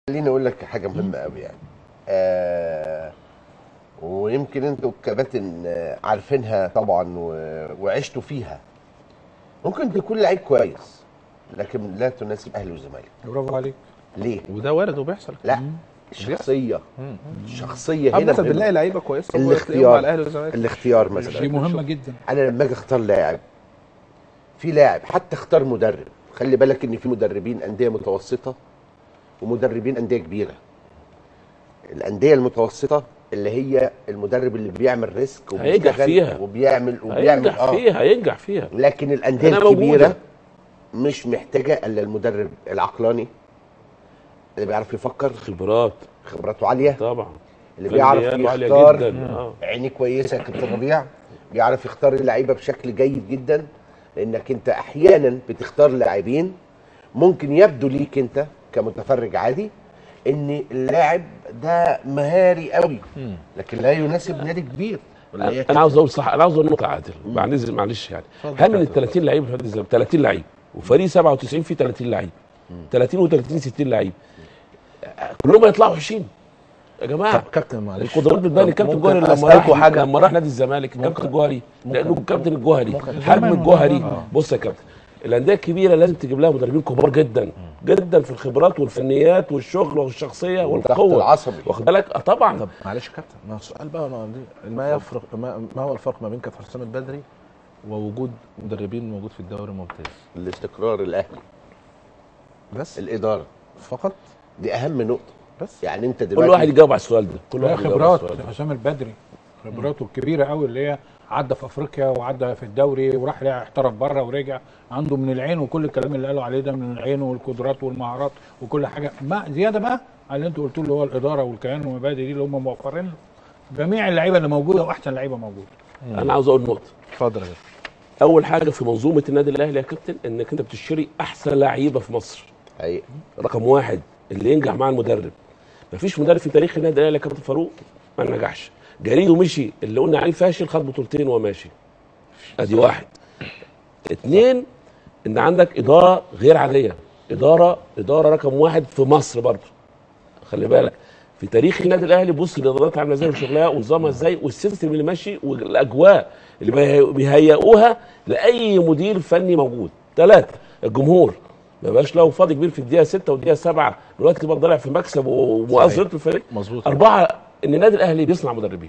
خليني اقول لك حاجه مهمه قوي يعني آه ويمكن انتوا الكباتن آه، عارفينها طبعا و- وعشتوا فيها ممكن تكون لعيب كويس لكن لا تناسب اهلي والزمالك برافو عليك ليه وده وارد وبيحصل لا الشخصيه الشخصيه هنا عامة مهمة. بنلاقي لعيبه كويسه الاختيار. مع الاهلي والزمالك الاختيار دي مثلا مهمه جدا انا لما اجي اختار لاعب في لاعب حتى اختار مدرب خلي بالك ان في مدربين انديه متوسطه ومدربين انديه كبيره الانديه المتوسطه اللي هي المدرب اللي بيعمل ريسك هينجح وبيشتغل فيها. وبيعمل وبيعمل هينجح فيها هينجح فيها لكن الانديه أنا الكبيره موجودة. مش محتاجه الا المدرب العقلاني اللي بيعرف يفكر خبرات خبراته عاليه طبعا اللي بيعرف فنيات عالية يختار جدا اه عينيه كويسه يا كابتن ربيع بيعرف يختار اللعيبه بشكل جيد جدا لانك انت احيانا بتختار لاعبين ممكن يبدو ليك انت كمتفرج عادي ان اللاعب ده مهاري قوي لكن لا يناسب نادي كبير ولا هي انا عاوز اقول صح انا عاوز اقول نقطه عادل معلش معلش يعني هل من ال 30 لعيب في نادي الزمالك 30 لعيب وفريق 97 فيه 30 لعيب 30 و30 60 لعيب كلهم هيطلعوا 20 يا جماعه طب كابتن معلش القدرات بتبان الكابتن ممكن جوهري لما أسألكوا راح حاجة؟ لما راح نادي الزمالك الكابتن جوهري لانه الكابتن الجوهري حجم الجوهري بص يا كابتن الانديه الكبيره لازم تجيب لها مدربين كبار جدا جدا في الخبرات والفنيات والشغل والشخصيه والضغط والقوه العصبي. واخد بالك آه طبعا طب معلش يا كابتن ما هو السؤال بقى ما, ما يفرق ما, ما هو الفرق ما بين كابتن حسام البدري ووجود مدربين موجود في الدوري الممتاز الاستقرار الاهلي بس الاداره فقط دي اهم نقطه بس يعني انت كل دلوقتي واحد يجاوب على السؤال ده كل لا واحد يجاوب على خبرات السؤال ده حسام البدري خبراته الكبيره قوي اللي هي عدى في افريقيا وعدى في الدوري وراح لعب- احترف بره ورجع عنده من العين وكل الكلام اللي قالوا عليه ده من العين والقدرات والمهارات وكل حاجه ما زياده بقى على اللي انتوا قلتوه اللي هو الاداره والكيان والمبادئ دي اللي هم موفرين له جميع اللعيبه اللي موجوده واحسن لعيبه موجوده انا عاوز اقول نقطه اتفضل يا كابتن اول حاجه في منظومه النادي الاهلي يا كابتن انك انت بتشتري احسن لعيبه في مصر حقيقي رقم واحد اللي ينجح مع المدرب مفيش مدرب في تاريخ النادي الاهلي يا كابتن فاروق ما نجحش جريده مشي اللي قلنا عليه فاشل خد بطولتين وهو ماشي ادي واحد اتنين ان عندك اداره غير عاديه اداره اداره رقم واحد في مصر برضه خلي بالك في تاريخ النادي الاهلي بص الادارات عامله ازاي وشغلها ونظامها ازاي والسيستم اللي ماشي والاجواء اللي بيه- بيهيئوها لاي مدير فني موجود ثلاثه الجمهور ما بقاش له فاضي كبير في الدقيقه 6 والدقيقه 7 دلوقتي بقى طالع في مكسب ومؤازرة الفريق مظبوط أربعة إن النادي الأهلي بيصنع مدربين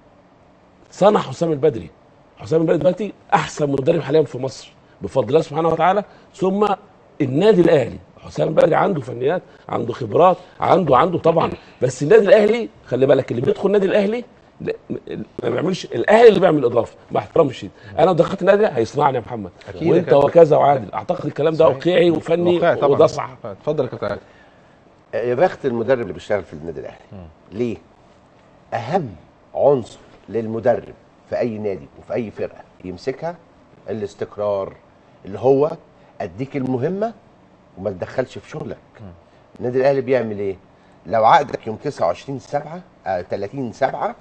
صنع حسام البدري حسام البدري دلوقتي أحسن مدرب حاليا في مصر بفضل الله سبحانه وتعالى ثم النادي الأهلي حسام البدري عنده فنيات عنده خبرات عنده عنده طبعا بس النادي الأهلي خلي بالك اللي بيدخل النادي الأهلي لا، ما بيعملش الاهلي اللي بيعمل اضافه مع احترامي الشديد انا لو دخلت النادي هيصنعني يا محمد أكيد يا وانت كابتن. وكذا وعادل اعتقد الكلام ده صحيح. واقعي وفني واقعي طبعا وده صح اتفضل يا كابتن عادل يا بخت المدرب اللي بيشتغل في النادي الاهلي ليه اهم عنصر للمدرب في اي نادي وفي اي فرقه يمسكها الاستقرار اللي هو اديك المهمه وما تدخلش في شغلك النادي الاهلي بيعمل ايه لو عقدك يوم 29 7 آه 30 7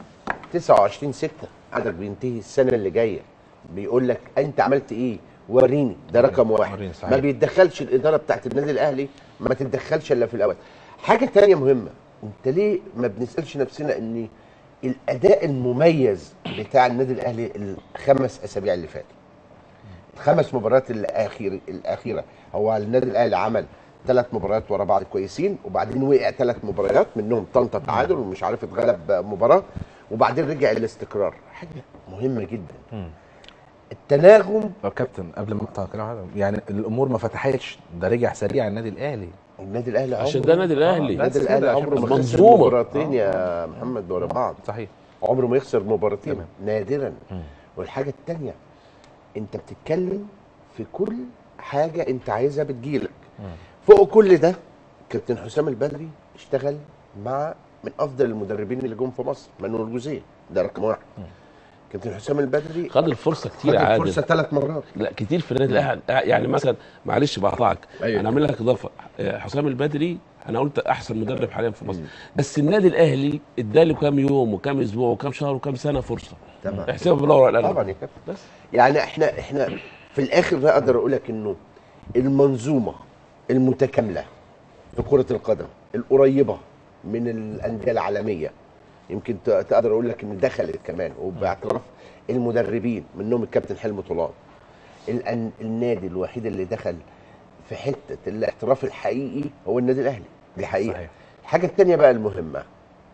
29 6 عقدك بينتهي السنه اللي جايه بيقول لك انت عملت ايه وريني ده رقم واحد وريني، صحيح. ما بيتدخلش الاداره بتاعت النادي الاهلي ما تتدخلش الا في الاول حاجه تانية مهمه انت ليه ما بنسالش نفسنا ان الاداء المميز بتاع النادي الاهلي الخمس اسابيع اللي فاتوا الخمس مباريات الاخير الاخيره هو النادي الاهلي عمل ثلاث مباريات ورا بعض كويسين وبعدين وقع ثلاث مباريات منهم طنطا تعادل ومش عارف اتغلب مباراه وبعدين رجع الاستقرار حاجه مهمه جدا التناغم طب كابتن قبل ما اقطع كلام عادل، يعني الامور ما فتحتش ده رجع سريع النادي الاهلي النادي الاهلي عشان عمره- ده النادي الاهلي النادي بس الاهلي كده عشان عمره ما خسر منظومة. مباراتين يا محمد ورا بعض صحيح عمره ما يخسر مباراتين تمام. نادرا والحاجه الثانيه انت بتتكلم في كل حاجه انت عايزها بتجيلك فوق كل ده كابتن حسام البدري اشتغل مع من افضل المدربين اللي جم في مصر مانويل جوزيه ده رقم واحد كابتن حسام البدري خد الفرصه خد كتير عادل الفرصه ثلاث مرات لا كتير في النادي الاهلي يعني مثلا معلش بقطعك أيوة. انا اعمل لك اضافه آه، حسام البدري انا قلت احسن مدرب حاليا في مصر بس النادي الاهلي اداله كام يوم وكام اسبوع وكام شهر وكام سنه فرصه تمام. احسبها بالورقه والقلم طبعا يا كابتن بس يعني احنا احنا في الاخر بقى اقدر اقول لك انه المنظومه المتكامله في كره القدم القريبه من الانديه العالميه يمكن ت- تقدر اقول لك ان دخلت كمان وباعتراف المدربين منهم الكابتن حلمي طولان الأن- النادي الوحيد اللي دخل في حته الاحتراف الحقيقي هو النادي الاهلي دي حقيقه صحيح. الحاجه الثانيه بقى المهمه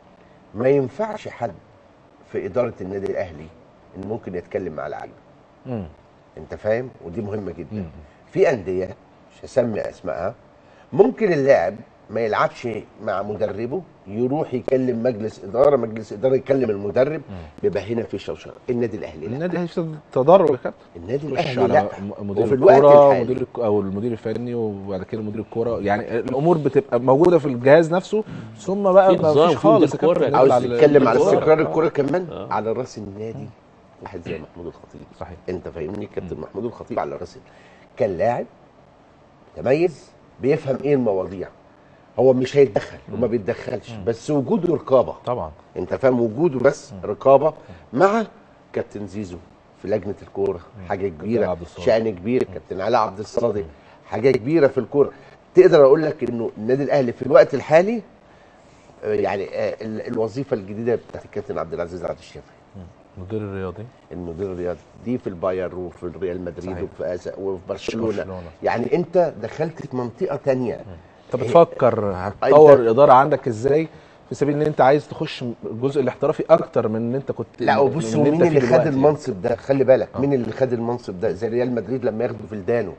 ما ينفعش حد في اداره النادي الاهلي ان ممكن يتكلم مع لعيبه مم. انت فاهم ودي مهمه جدا مم. في انديه مش هسمي اسمائها ممكن اللاعب ما يلعبش مع مدربه يروح يكلم مجلس اداره مجلس اداره يكلم المدرب بيبقى هنا في شوشره النادي الاهلي لا النادي الاهلي في تضرر يا كابتن النادي خش الاهلي لا على م- مدير وفي الوقت الكوره الحالي. مدير الك- او المدير الفني وبعد كده مدير الكوره يعني الامور بتبقى موجوده في الجهاز نفسه ثم بقى في ما نظام، فيش في خالص مدير يا كابتن كورة. نطلع عاوز ل- تتكلم على الكورة. استقرار الكوره كمان آه. على راس النادي واحد زي محمود الخطيب صحيح انت فاهمني كابتن محمود الخطيب على راس كان لاعب متميز بيفهم ايه المواضيع هو مش هيتدخل وما بيتدخلش بس وجوده رقابه طبعا انت فاهم وجوده بس رقابه مع كابتن زيزو في لجنه الكوره حاجه كبيره عبد الصادق. شان كبير كابتن علاء عبد الصادق حاجه كبيره في الكوره تقدر اقول لك انه النادي الاهلي في الوقت الحالي آه، يعني آه، ال- الوظيفه الجديده بتاعت الكابتن عبد العزيز عبد الشافعي المدير الرياضي المدير الرياضي دي في الباير وفي الريال مدريد صحيح. وفي آسا وفي برشلونه برشلونة. يعني انت دخلت في منطقه تانية انت بتفكر هتطور أنت- الاداره عندك ازاي في سبيل ان انت عايز تخش الجزء الاحترافي اكتر من ان انت كنت لا وبص من إن مين أنت اللي فيه خد دلوقتي. المنصب ده خلي بالك مين اللي خد المنصب ده زي ريال مدريد لما ياخدوا فيلدانو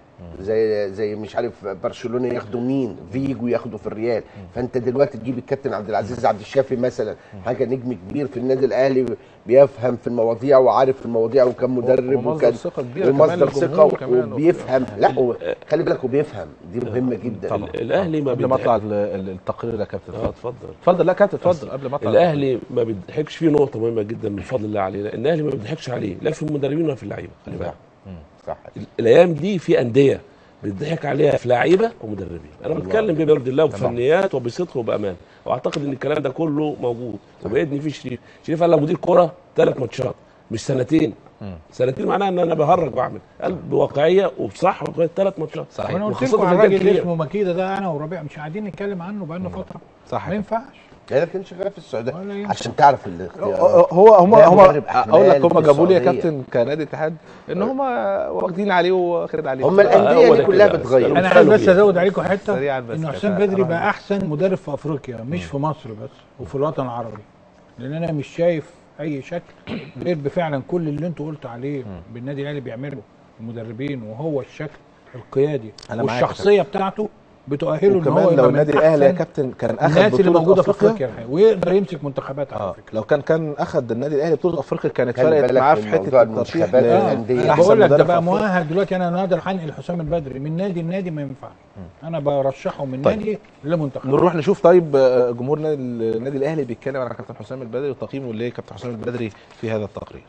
زي زي مش عارف برشلونه ياخدوا مين فيجو ياخدوا في الريال فانت دلوقتي تجيب الكابتن عبد العزيز عبد الشافي مثلا حاجه نجم كبير في النادي الاهلي بيفهم في المواضيع وعارف في المواضيع وكان مدرب ومصدر وكان ثقة كبيرة كمان ومصدر للجمهور ثقه كمان. وبيفهم لا هو خلي بالك وبيفهم دي مهمه جدا طبعا الاهلي ما قبل ما بيضحك- اطلع ال- ال- التقرير يا كابتن اه اتفضل اتفضل لا كابتن اتفضل قبل ما اطلع الاهلي ما بيضحكش فيه نقطه مهمه جدا من فضل الله علينا الاهلي ما بيضحكش عليه لا في المدربين ولا في اللعيبه خلي بالك صح الايام دي في انديه بيضحك عليها في لعيبه ومدربين انا بتكلم بما يرضي الله بفنيات وبصدق وبامان واعتقد ان الكلام ده كله موجود وباذن في شريف شريف قال لك مدير كوره ثلاث ماتشات مش سنتين سنتين معناها ان انا بهرج واعمل قال بواقعيه وبصح ثلاث ماتشات صحيح. وانا قلت وخاصة لكم في على الرجال الراجل اللي كتير. اسمه مكيده ده انا وربيع مش قاعدين نتكلم عنه بقالنا فتره صح ما ينفعش لا كان شغال في السعوديه ولا يمكن. عشان تعرف الاختيارات هو هم ده هم مدرب أحمال اقول لك هم في جابوا لي يا السعودية. كابتن كنادي اتحاد ان هم واخدين عليه واخد عليه هم هو الانديه ده دي كلها كده. بتغير انا مش عايز حلو بس فيها. ازود عليكم حته سريعاً بس ان يا حسام سعد. بدري أنا بقى احسن مدرب في افريقيا مش في مصر بس وفي الوطن العربي لان انا مش شايف اي شكل غير بفعلا كل اللي انتوا قلتوا عليه بالنادي الاهلي بيعمله المدربين وهو الشكل القيادي أنا معاك يا والشخصيه بتاعته بتؤهله ان هو وكمان يبقى لو من النادي الاهلي يا أحسن كابتن كان اخذ الناس اللي بطولة موجوده في افريقيا الحقيقة. ويقدر يمسك منتخبات على اه فكره لو كان كان اخذ النادي الاهلي بطوله افريقيا كانت خلي فرقت بالك معاه من في موضوع حته الترشيح المنتخبات ل- الأندية. انا أحسن بقول لك ده مدرب بقى في أفريقيا. مؤهل دلوقتي انا نادر حنقل حسام البدري من نادي النادي ما ينفعش انا برشحه من طيب. نادي لمنتخب نروح نشوف طيب آه، جمهور نادي النادي الاهلي بيتكلم عن كابتن حسام البدري وتقييمه لكابتن حسام البدري في هذا التقرير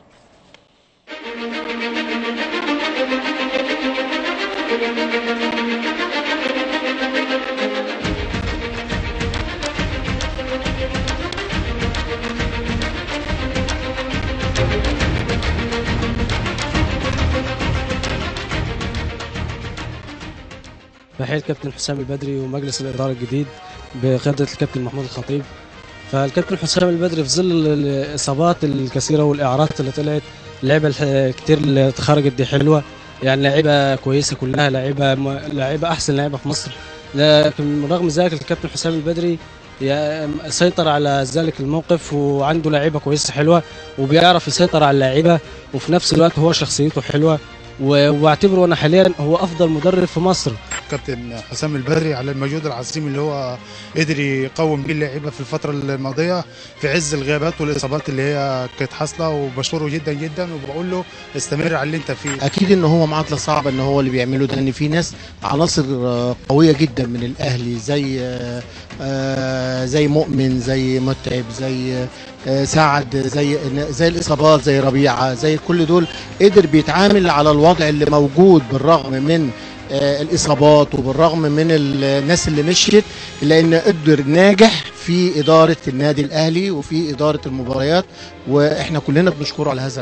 بحيث كابتن حسام البدري ومجلس الإدارة الجديد بقيادة الكابتن محمود الخطيب فالكابتن حسام البدري في ظل الإصابات الكثيرة والإعارات اللي طلعت اللعيبة الح- كتير اللي خرجت دي حلوة يعني لعيبة كويسة كلها لعيبة م- لعيبة أحسن لعيبة في مصر لكن رغم ذلك الكابتن حسام البدري يا- سيطر على ذلك الموقف وعنده لعيبة كويسة حلوة وبيعرف يسيطر على اللعيبة وفي نفس الوقت هو شخصيته حلوة و- وبعتبره أنا حاليا هو أفضل مدرب في مصر كابتن حسام البدري على المجهود العظيم اللي هو قدر يقوم بيه اللعيبه في الفتره الماضيه في عز الغيابات والاصابات اللي هي كانت حاصله وبشكره جدا جدا وبقول له استمر على اللي انت فيه اكيد ان هو معادله صعبه ان هو اللي بيعمله ده ان في ناس عناصر آه، قويه جدا من الاهلي زي آه، آه، زي مؤمن زي متعب زي آه، سعد زي زي الاصابات زي ربيعه زي كل دول قدر بيتعامل على الوضع اللي موجود بالرغم من آه، الاصابات وبالرغم من الناس اللي مشيت لان قدر ناجح في اداره النادي الاهلي وفي اداره المباريات واحنا كلنا بنشكره على هذا العمل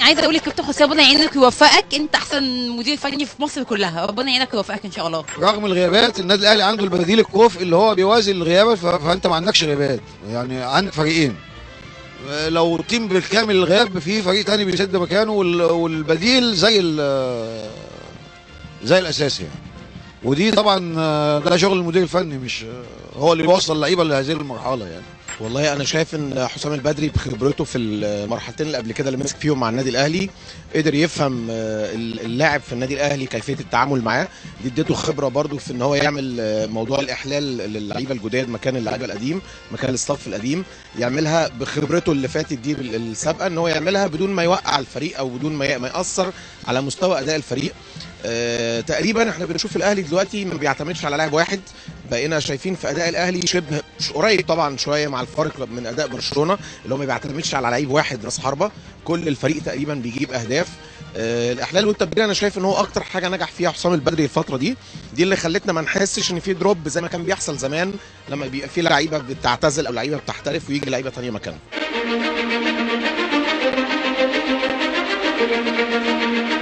عايزه اقول لكابتن حسام ربنا يعينك ويوفقك انت احسن مدير فني في مصر كلها ربنا يعينك ويوفقك ان شاء الله رغم الغيابات النادي الاهلي عنده البديل الكوف اللي هو بيوازي الغيابات ف- فانت ما عندكش غيابات يعني عندك فريقين آه، لو التيم بالكامل الغاب في فريق تاني بيسد مكانه وال- والبديل زي ال- زي الاساسي يعني ودي طبعا آه، ده شغل المدير الفني مش آه، هو اللي بيوصل اللعيبه لهذه المرحله يعني والله انا شايف ان حسام البدري بخبرته في المرحلتين اللي قبل كده اللي مسك فيهم مع النادي الاهلي قدر يفهم آه، اللاعب في النادي الاهلي كيفيه التعامل معاه دي اديته خبره برضو في ان هو يعمل آه، موضوع الاحلال للعيبه الجداد مكان اللعيبه القديم مكان الاستاف القديم يعملها بخبرته اللي فاتت دي بال- السابقه ان هو يعملها بدون ما يوقع الفريق او بدون ما ي- ما ياثر على مستوى اداء الفريق آه، تقريبا احنا بنشوف الاهلي دلوقتي ما بيعتمدش على لاعب واحد بقينا شايفين في اداء الاهلي شبه مش قريب طبعا شويه مع الفارق من اداء برشلونه اللي هو ما بيعتمدش على لعيب واحد راس حربه كل الفريق تقريبا بيجيب اهداف آه، الاحلال والتبديل انا شايف ان هو اكتر حاجه نجح فيها حسام البدري الفتره دي دي اللي خلتنا ما نحسش ان في دروب زي ما كان بيحصل زمان لما بيبقى في لعيبه بتعتزل او لعيبه بتحترف ويجي لعيبه تانية مكانها